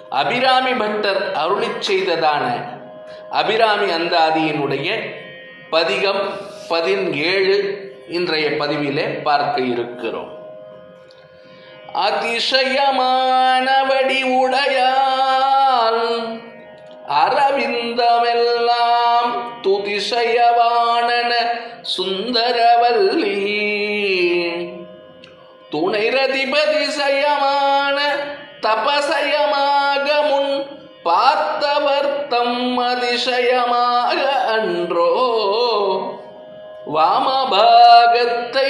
Abirami butter அருளிச் செய்ததான அபிராமி அந்தாதியினுடைய பதிகம் பதினேழு இன்றைய பதிவிலே பார்க்க இருக்கிறோம் அதிசயமான வடிவுடையால் அரவிந்தமெல்லாம் துதிசயவானன சுந்தரவல்லி துணை ரதிபதிசயமான தபசயமாக முன் பார்த்தவர் தம் அதிசயமாக அன்றோ வாமபாகத்தை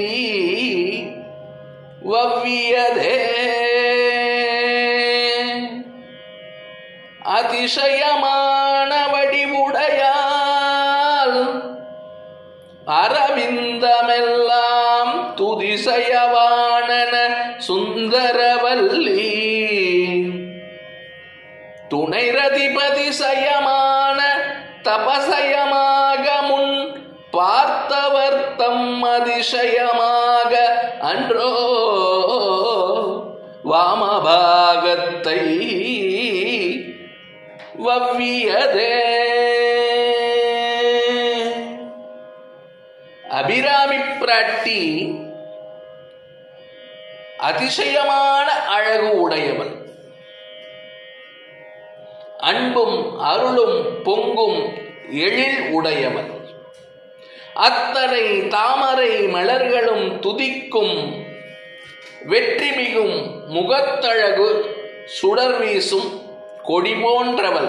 வவ்வியதே அதிசயமான வடிவுடையால் அரவிந்தமெல்லாம் துதிசயவானன சுந்தரவல்லி துணை ரதிபதிசயமான தபசயமாக முன் பார்த்தவர் தம் அதிசயமாக அன்றோ வாமபாகத்தை வவ்வியதே அபிராமி பிராட்டி அதிசயமான அழகு உடையவள் அன்பும் அருளும் பொங்கும் எழில் உடையவள் அத்தனை தாமரை மலர்களும் துதிக்கும் வெற்றி மிகும் முகத்தழகு சுடர் வீசும் கொடி போன்றவள்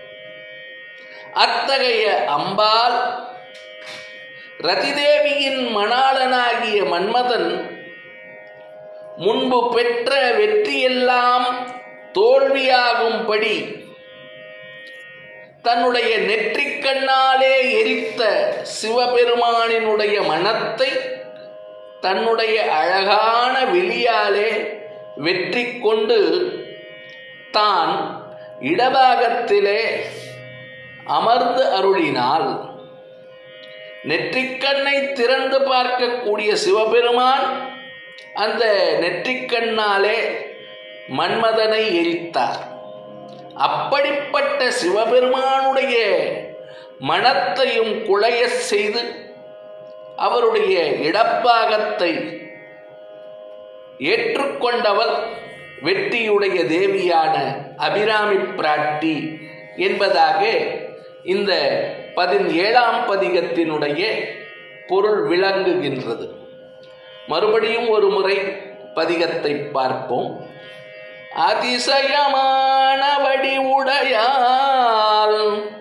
அத்தகைய அம்பாள் ரதிதேவியின் மணாளனாகிய மன்மதன் முன்பு பெற்ற வெற்றியெல்லாம் தோல்வியாகும்படி தன்னுடைய நெற்றிக் கண்ணாலே எரித்த சிவபெருமானினுடைய மனத்தை தன்னுடைய அழகான வெளியாலே வெற்றி கொண்டு தான் இடபாகத்திலே அமர்ந்து அருளினாள் நெற்றிக்கண்ணை திறந்து பார்க்கக்கூடிய சிவபெருமான் அந்த நெற்றிக்கண்ணாலே மன்மதனை எரித்தார் அப்படிப்பட்ட சிவபெருமானுடைய மனத்தையும் குலைய செய்து அவருடைய இடப்பாகத்தை ஏற்றுக்கொண்டவர் வெற்றியுடைய தேவியான அபிராமி பிராட்டி என்பதாக இந்த பதினேழாம் பதிகத்தினுடைய பொருள் விளங்குகின்றது மறுபடியும் ஒரு முறை பதிகத்தை பார்ப்போம் அதிசயமான வடிவுடையால்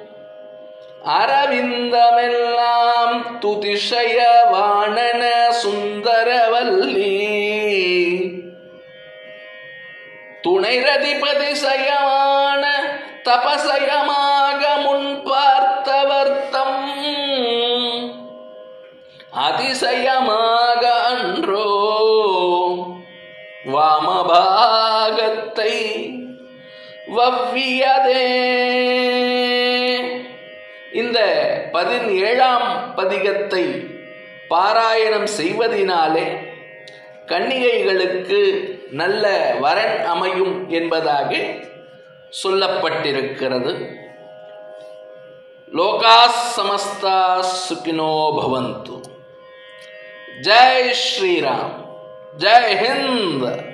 அரவிந்தமெல்லாம் துதிசயவானன சுந்தரவல்லி துணை ரதிபதிசயமான தபசயமாக முன் பார்த்தவர்த்தம் அதிசயமாக அன்றோ வாமபாகத்தை வவ்வியதே இந்த பதினேழாம் பதிகத்தை பாராயணம் செய்வதினாலே கன்னிகைகளுக்கு நல்ல வரன் அமையும் என்பதாக சொல்லப்பட்டிருக்கிறது லோகா சமஸ்தா சுகினோ பவந்து ஜெய் ஸ்ரீராம் ஜெய் ஹிந்த்